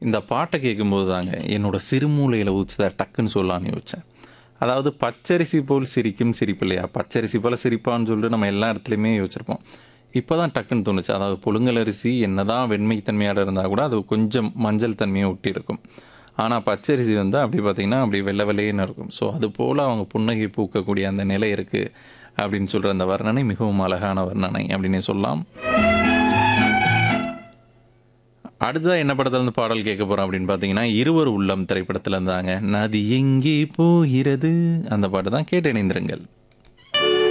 இந்த பாட்டை கேட்கும்போது தாங்க என்னோட சிறுமூலையில் ஊச்சுதா டக்குன்னு சொல்லலான்னு யோசிச்சேன் அதாவது பச்சரிசி போல் சிரிக்கும் சிரிப்பு இல்லையா பச்சரிசி போல் சிரிப்பான்னு சொல்லிட்டு நம்ம எல்லா இடத்துலையுமே யோசிச்சிருப்போம் இப்போ தான் டக்குன்னு தோணுச்சு அதாவது புழுங்கல் அரிசி என்னதான் வெண்மைத்தன்மையாக இருந்தால் கூட அது கொஞ்சம் மஞ்சள் தன்மையை ஒட்டி இருக்கும் ஆனால் பச்சரிசி வந்து அப்படி பார்த்திங்கன்னா அப்படி வெள்ளை வெள்ளையன்னு இருக்கும் ஸோ அது போல் அவங்க புன்னகை பூக்கக்கூடிய அந்த நிலை இருக்குது அப்படின்னு சொல்கிற அந்த வர்ணனை மிகவும் அழகான வர்ணனை அப்படின்னு சொல்லலாம் அடுத்ததாக என்ன படத்துல இருந்து பாடல் கேட்க போகிறோம் அப்படின்னு பார்த்தீங்கன்னா இருவர் உள்ளம் திரைப்படத்தில் இருந்தாங்க நதி எங்கே போகிறது அந்த பாட்டு தான் கேட்டு இணைந்திருங்கள்